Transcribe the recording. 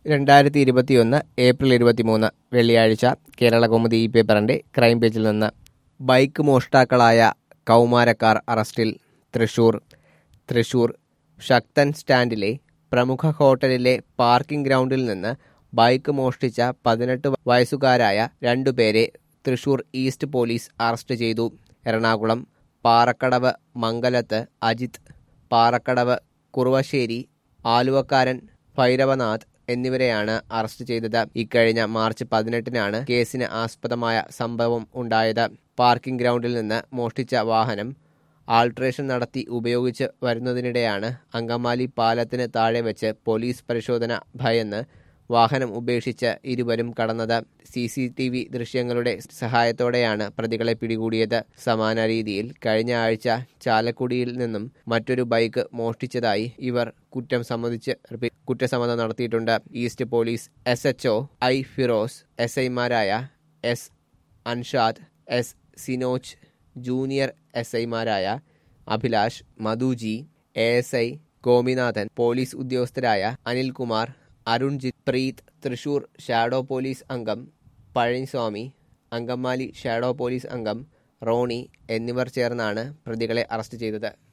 രണ്ടായിരത്തി ഇരുപത്തിയൊന്ന് ഏപ്രിൽ ഇരുപത്തിമൂന്ന് വെള്ളിയാഴ്ച കേരള കൗമുദി ഈ പേപ്പറിന്റെ ക്രൈം പേജിൽ നിന്ന് ബൈക്ക് മോഷ്ടാക്കളായ കൗമാരക്കാർ അറസ്റ്റിൽ തൃശൂർ തൃശൂർ ശക്തൻ സ്റ്റാൻഡിലെ പ്രമുഖ ഹോട്ടലിലെ പാർക്കിംഗ് ഗ്രൗണ്ടിൽ നിന്ന് ബൈക്ക് മോഷ്ടിച്ച പതിനെട്ട് വയസ്സുകാരായ രണ്ടുപേരെ തൃശൂർ ഈസ്റ്റ് പോലീസ് അറസ്റ്റ് ചെയ്തു എറണാകുളം പാറക്കടവ് മംഗലത്ത് അജിത് പാറക്കടവ് കുറുവശ്ശേരി ആലുവക്കാരൻ ഭൈരവനാഥ് എന്നിവരെയാണ് അറസ്റ്റ് ചെയ്തത് ഇക്കഴിഞ്ഞ മാർച്ച് പതിനെട്ടിനാണ് കേസിന് ആസ്പദമായ സംഭവം ഉണ്ടായത് പാർക്കിംഗ് ഗ്രൗണ്ടിൽ നിന്ന് മോഷ്ടിച്ച വാഹനം ആൾട്രേഷൻ നടത്തി ഉപയോഗിച്ച് വരുന്നതിനിടെയാണ് അങ്കമാലി പാലത്തിന് താഴെ വെച്ച് പോലീസ് പരിശോധന ഭയന്ന് വാഹനം ഉപേക്ഷിച്ച് ഇരുവരും കടന്നത് സി സി ടി വി ദൃശ്യങ്ങളുടെ സഹായത്തോടെയാണ് പ്രതികളെ പിടികൂടിയത് സമാന രീതിയിൽ കഴിഞ്ഞ ആഴ്ച ചാലക്കുടിയിൽ നിന്നും മറ്റൊരു ബൈക്ക് മോഷ്ടിച്ചതായി ഇവർ കുറ്റം സംബന്ധിച്ച് കുറ്റസമ്മതം നടത്തിയിട്ടുണ്ട് east police S H I Firoz S ഐമാരായ S Anshad S Sinoj junior S ഐമാരായ Abhilash Madhuji A S I Gopinathan police ഉദ്യോഗസ്ഥരായ അനിൽകുമാർ അരുൺജിത് പ്രീത് തൃശൂർ ഷാഡോ പോലീസ് അംഗം പഴനിസ്വാമി അങ്കമാലി ഷാഡോ പോലീസ് അംഗം റോണി എന്നിവർ ചേർന്നാണ് പ്രതികളെ അറസ്റ്റ് ചെയ്തത്